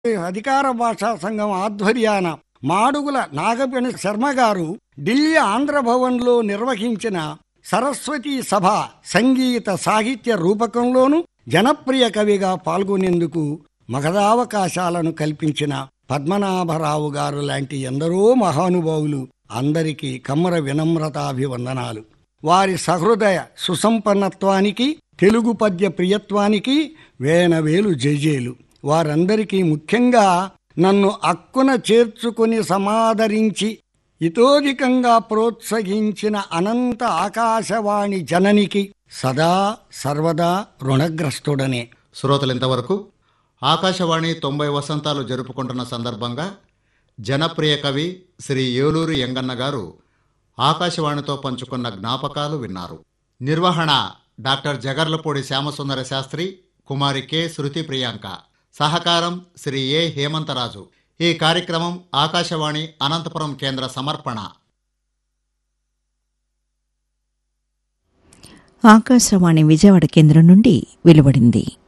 అధికార భాషా సంఘం ఆధ్వర్యాన మాడుగుల నాగపణి శర్మ గారు ఢిల్లీ ఆంధ్ర భవన్లో నిర్వహించిన సరస్వతీ సభ సంగీత సాహిత్య రూపకంలోను జనప్రియ కవిగా పాల్గొనేందుకు మగధావకాశాలను కల్పించిన పద్మనాభరావు గారు లాంటి ఎందరో మహానుభావులు అందరికీ కమ్మర వినమ్రతాభివందనాలు వారి సహృదయ సుసంపన్నత్వానికి తెలుగు పద్య ప్రియత్వానికి వేనవేలు జేజేలు వారందరికీ ముఖ్యంగా నన్ను అక్కున చేర్చుకుని సమాదరించి ఇతోధికంగా ప్రోత్సహించిన అనంత ఆకాశవాణి జననికి సదా సర్వదా రుణగ్రస్తుడనే శ్రోతలు ఇంతవరకు ఆకాశవాణి తొంభై వసంతాలు జరుపుకుంటున్న సందర్భంగా జనప్రియ కవి శ్రీ ఏలూరు ఎంగన్న గారు ఆకాశవాణితో పంచుకున్న జ్ఞాపకాలు విన్నారు నిర్వహణ డాక్టర్ జగర్లపూడి శ్యామసుందర శాస్త్రి కుమారి కె శృతి ప్రియాంక సహకారం శ్రీ ఏ హేమంతరాజు ఈ కార్యక్రమం ఆకాశవాణి అనంతపురం కేంద్ర సమర్పణ ఆకాశవాణి విజయవాడ కేంద్రం నుండి వెలువడింది